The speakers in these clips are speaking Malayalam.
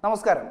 നമസ്കാരം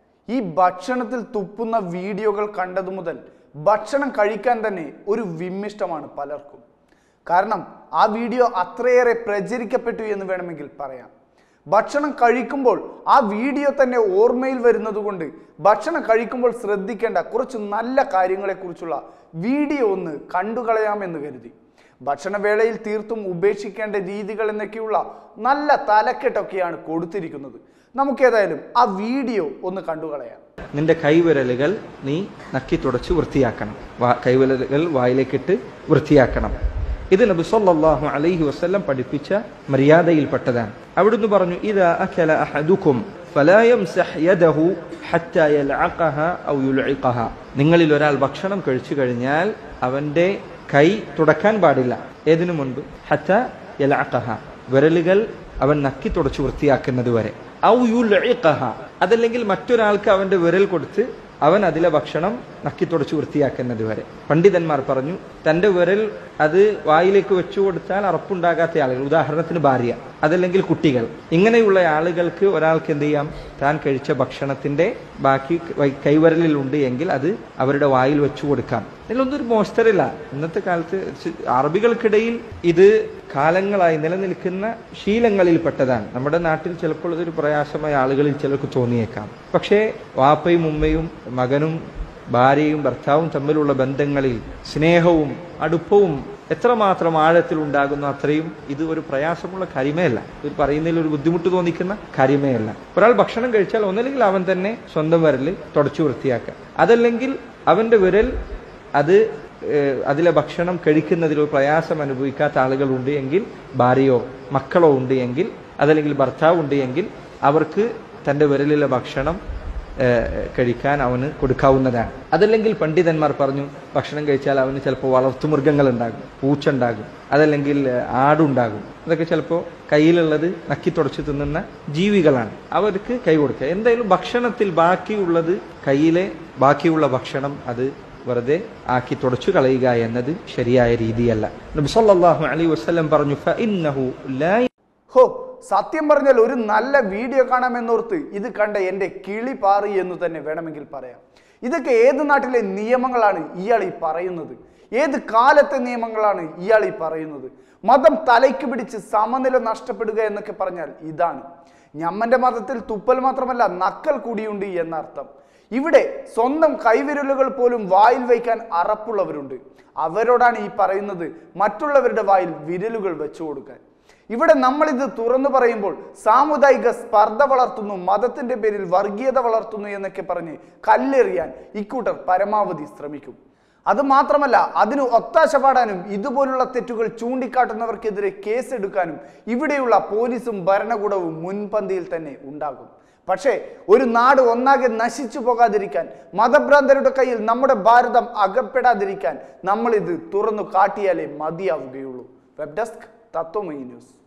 ഈ ഭക്ഷണത്തിൽ തുപ്പുന്ന വീഡിയോകൾ കണ്ടതു മുതൽ ഭക്ഷണം കഴിക്കാൻ തന്നെ ഒരു വിമ്മിഷ്ടമാണ് പലർക്കും കാരണം ആ വീഡിയോ അത്രയേറെ പ്രചരിക്കപ്പെട്ടു എന്ന് വേണമെങ്കിൽ പറയാം ഭക്ഷണം കഴിക്കുമ്പോൾ ആ വീഡിയോ തന്നെ ഓർമ്മയിൽ വരുന്നത് കൊണ്ട് ഭക്ഷണം കഴിക്കുമ്പോൾ ശ്രദ്ധിക്കേണ്ട കുറച്ച് നല്ല കാര്യങ്ങളെക്കുറിച്ചുള്ള വീഡിയോ ഒന്ന് കണ്ടുകളയാമെന്ന് കരുതി ഭക്ഷണവേളയിൽ തീർത്തും ഉപേക്ഷിക്കേണ്ട രീതികൾ എന്നൊക്കെയുള്ള നല്ല തലക്കെട്ടൊക്കെയാണ് കൊടുത്തിരിക്കുന്നത് നമുക്കേതായാലും ആ വീഡിയോ ഒന്ന് കണ്ടുകളയാം നിന്റെ കൈവിരലുകൾ നീ നക്കി തുടച്ച് വൃത്തിയാക്കണം വാ- കൈവിരലുകൾ വായിലേക്കിട്ട് വൃത്തിയാക്കണം ഇത് നബി സല്ലല്ലാഹു അലൈഹി വസല്ലം പഠിപ്പിച്ച മര്യാദയിൽപ്പെട്ടതാണ് അവിടുന്ന് പറഞ്ഞു ഇതാ അക്കല അഹദുക്കും ഫലാ യംസഹ് യദഹു ഹത്താ യൽഅഖഹ ഔ യുൽഇഖഹ നിങ്ങളിൽ ഒരാൾ ഭക്ഷണം കഴിച്ചു കഴിഞ്ഞാൽ അവന്റെ കൈ തുടക്കാൻ പാടില്ല ഏതിനു മുൻപ് ഹത്ത യൽഅഖഹ വിരലുകൾ അവൻ നക്കി തുടച്ച് വൃത്തിയാക്കുന്നത് വരെ ഔ യുൽഇഖഹ അതല്ലെങ്കിൽ മറ്റൊരാൾക്ക് അവന്റെ വിരൽ കൊടുത്ത് അവൻ അതിലെ ഭക്ഷണം നക്കി തുടച്ച് വൃത്തിയാക്കുന്നത് വരെ പണ്ഡിതന്മാർ പറഞ്ഞു തന്റെ വിരൽ അത് വായിലേക്ക് വെച്ചു കൊടുത്താൽ അറപ്പുണ്ടാകാത്ത ആളുകൾ ഉദാഹരണത്തിന് ഭാര്യ അതല്ലെങ്കിൽ കുട്ടികൾ ഇങ്ങനെയുള്ള ആളുകൾക്ക് ഒരാൾക്ക് എന്ത് ചെയ്യാം താൻ കഴിച്ച ഭക്ഷണത്തിന്റെ ബാക്കി വൈ- കൈവിരലിൽ ഉണ്ട് എങ്കിൽ അത് അവരുടെ വായിൽ വെച്ചു കൊടുക്കാം ഇതിലൊന്നും ഒരു മോശത്തരില്ല ഇന്നത്തെ കാലത്ത് ചി- അറബികൾക്കിടയിൽ ഇത് കാലങ്ങളായി നിലനിൽക്കുന്ന ശീലങ്ങളിൽപ്പെട്ടതാണ് നമ്മുടെ നാട്ടിൽ ചിലപ്പോൾ ഇതൊരു പ്രയാസമായ ആളുകളിൽ ചിലർക്ക് തോന്നിയേക്കാം പക്ഷേ വാപ്പയും ഉമ്മയും മകനും ഭാര്യയും ഭർത്താവും തമ്മിലുള്ള ബന്ധങ്ങളിൽ സ്നേഹവും അടുപ്പവും എത്രമാത്രം ആഴത്തിൽ ഉണ്ടാകുന്നു അത്രയും ഇത് ഒരു പ്രയാസമുള്ള കാര്യമേ അല്ല ഇത് പറയുന്നതിൽ ഒരു ബുദ്ധിമുട്ട് തോന്നിക്കുന്ന കാര്യമേ അല്ല ഒരാൾ ഭക്ഷണം കഴിച്ചാൽ ഒന്നല്ലെങ്കിൽ അവൻ തന്നെ സ്വന്തം വിരൽ തുടച്ചു വൃത്തിയാക്കുക അതല്ലെങ്കിൽ അവന്റെ വിരൽ അത് ഏഹ്, അതിലെ ഭക്ഷണം കഴിക്കുന്നതിൽ ഒരു പ്രയാസം അനുഭവിക്കാത്ത ആളുകളുണ്ട് എങ്കിൽ ഭാര്യയോ മക്കളോ ഉണ്ട് എങ്കിൽ അതല്ലെങ്കിൽ ഭർത്താവ് ഉണ്ട് എങ്കിൽ അവർക്ക് തന്റെ വിരലിലെ ഭക്ഷണം ഏഹ്, കഴിക്കാൻ അവന് കൊടുക്കാവുന്നതാണ് അതല്ലെങ്കിൽ പണ്ഡിതന്മാർ പറഞ്ഞു ഭക്ഷണം കഴിച്ചാൽ അവന് ചിലപ്പോൾ വളർത്തുമൃഗങ്ങൾ ഉണ്ടാകും പൂച്ച ഉണ്ടാകും അതല്ലെങ്കിൽ ഏഹ്, ആടുണ്ടാകും അതൊക്കെ ചിലപ്പോൾ കയ്യിലുള്ളത് നക്കി തുടച്ച് തിന്നുന്ന ജീവികളാണ് അവർക്ക് കൈ കൊടുക്കുക എന്തായാലും ഭക്ഷണത്തിൽ ബാക്കിയുള്ളത് കയ്യിലെ ബാക്കിയുള്ള ഭക്ഷണം അത് വെറുതെ ആക്കി തുടച്ചു കളയുക എന്നത് ശരിയായ രീതിയല്ല നബി സല്ലല്ലാഹു അലൈഹി വസല്ലം പറഞ്ഞു ഫഇന്നഹു ലാ ഹോ സത്യം പറഞ്ഞാൽ ഒരു നല്ല വീഡിയോ കാണാമെന്നോർത്ത് ഇത് കണ്ട എൻ്റെ കിളി പാറി എന്ന് തന്നെ വേണമെങ്കിൽ പറയാം ഇതൊക്കെ ഏത് നാട്ടിലെ നിയമങ്ങളാണ് ഇയാൾ ഈ പറയുന്നത് ഏത് കാലത്തെ നിയമങ്ങളാണ് ഇയാൾ ഈ പറയുന്നത് മതം തലയ്ക്ക് പിടിച്ച് സമനില നഷ്ടപ്പെടുക എന്നൊക്കെ പറഞ്ഞാൽ ഇതാണ് ഞമ്മന്റെ മതത്തിൽ തുപ്പൽ മാത്രമല്ല നക്കൽ കൂടിയുണ്ട് എന്നർത്ഥം ഇവിടെ സ്വന്തം കൈവിരലുകൾ പോലും വായിൽ വയ്ക്കാൻ അറപ്പുള്ളവരുണ്ട് അവരോടാണ് ഈ പറയുന്നത് മറ്റുള്ളവരുടെ വായിൽ വിരലുകൾ വെച്ചു കൊടുക്കാൻ ഇവിടെ നമ്മളിത് തുറന്നു പറയുമ്പോൾ സാമുദായിക സ്പർദ്ധ വളർത്തുന്നു മതത്തിന്റെ പേരിൽ വർഗീയത വളർത്തുന്നു എന്നൊക്കെ പറഞ്ഞ് കല്ലെറിയാൻ ഇക്കൂട്ടർ പരമാവധി ശ്രമിക്കും അത് മാത്രമല്ല അതിന് ഒത്താശ പാടാനും ഇതുപോലുള്ള തെറ്റുകൾ ചൂണ്ടിക്കാട്ടുന്നവർക്കെതിരെ കേസെടുക്കാനും ഇവിടെയുള്ള പോലീസും ഭരണകൂടവും മുൻപന്തിയിൽ തന്നെ ഉണ്ടാകും പക്ഷേ ഒരു നാട് ഒന്നാകെ നശിച്ചു പോകാതിരിക്കാൻ മതഭ്രാന്തരുടെ കയ്യിൽ നമ്മുടെ ഭാരതം അകപ്പെടാതിരിക്കാൻ നമ്മളിത് തുറന്നു കാട്ടിയാലേ മതിയാവുകയുള്ളൂ വെബ് ഡെസ്ക് തത്വമയി ന്യൂസ്